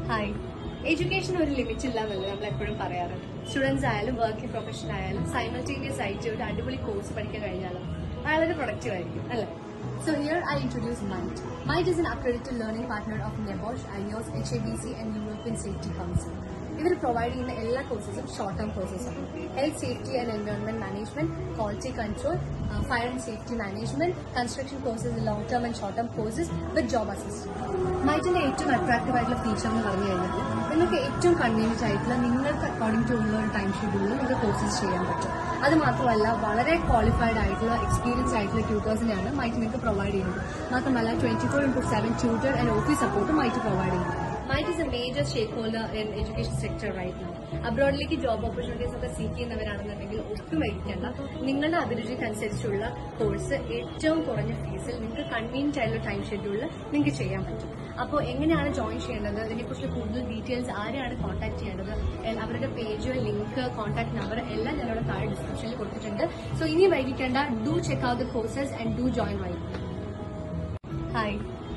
Hi education ഒരു limit ഇല്ല എന്നല്ലേ നമ്മൾ എപ്പോഴും പറയാറുണ്ട് സ്റ്റുഡൻസ് ആയാലും വർക്കിംഗ് പ്രൊഫഷൻ ആയാലും സൈമൾട്ടേനിയസ് ആയിട്ട് ഒരു അടിപൊളി കോഴ്സ് പഠിക്കാൻ കഴിഞ്ഞാലും വളരെ പ്രൊഡക്റ്റീവ് ആയിരിക്കും അല്ലേ So here I introduce MITE. MITE is an accredited learning partner of NEBOSH, IOS, HABC and European Safety Council. ഇവർ പ്രൊവൈഡ് ചെയ്യുന്ന എല്ലാ കോഴ്സസും ഷോർട്ട് ടേം കോഴ്സസ് ആണ് health safety and environment management quality control fire and safety management construction courses long term and short term courses with job assistant മൈറ്റിന്റെ ഏറ്റവും attractive ആയിട്ടുള്ള feature എന്ന് പറഞ്ഞു കഴിഞ്ഞാൽ നിങ്ങൾക്ക് ഏറ്റവും കൺവീനിയന്റ് ആയിട്ടുള്ള നിങ്ങൾക്ക് അക്കോർഡിംഗ് ടു ഉള്ള ഒരു ടൈം ഷെഡ്യൂളിൽ നിങ്ങൾക്ക് കോഴ്സസ് ചെയ്യാൻ പറ്റും അത് മാത്രമല്ല വളരെ ക്വാളിഫൈഡ് ആയിട്ടുള്ള എക്സ്പീരിയൻസ് ആയിട്ടുള്ള ട്യൂട്ടേഴ്സിനെയാണ് മൈറ്റ് നിങ്ങൾക്ക് പ്രൊവൈഡ് ചെയ്യുന്നത് മാത്രമല്ല twenty four into seven tutor and office സപ്പോർട്ടും മൈറ്റ് പ്രൊവൈഡ് ചെയ്യുന്നത് MITE is a major stakeholder in education sector right now അബ്രോഡിലേക്ക് ജോബ് ഓപ്പർച്യൂണിറ്റീസ് ഒക്കെ സീക്ക് ചെയ്യുന്നവരാണെന്നുണ്ടെങ്കിൽ ഒട്ടും വൈകിക്കേണ്ട നിങ്ങളുടെ അഭിരുചിക്കനുസരിച്ചുള്ള കോഴ്സ് ഏറ്റവും കുറഞ്ഞ ഫീസിൽ നിങ്ങൾക്ക് കൺവീനിയന്റ് ആയിട്ടുള്ള ടൈം ഷെഡ്യൂളിൽ നിങ്ങൾക്ക് ചെയ്യാൻ പറ്റും അപ്പോൾ എങ്ങനെയാണ് ജോയിൻ ചെയ്യേണ്ടത് ഇതിനെക്കുറിച്ച് കൂടുതൽ ഡീറ്റെയിൽസ് ആരെയാണ് കോൺടാക്ട് ചെയ്യേണ്ടത് എൽ- അവരുടെ പേജ് ലിങ്ക് കോൺടാക്ട് നമ്പർ എല്ലാം ഞാനിവിടെ താഴെ ഡിസ്ക്രിപ്ഷനിൽ കൊടുത്തിട്ടുണ്ട് സോ ഇനി വൈകിക്കേണ്ട do check out the courses and do join my hi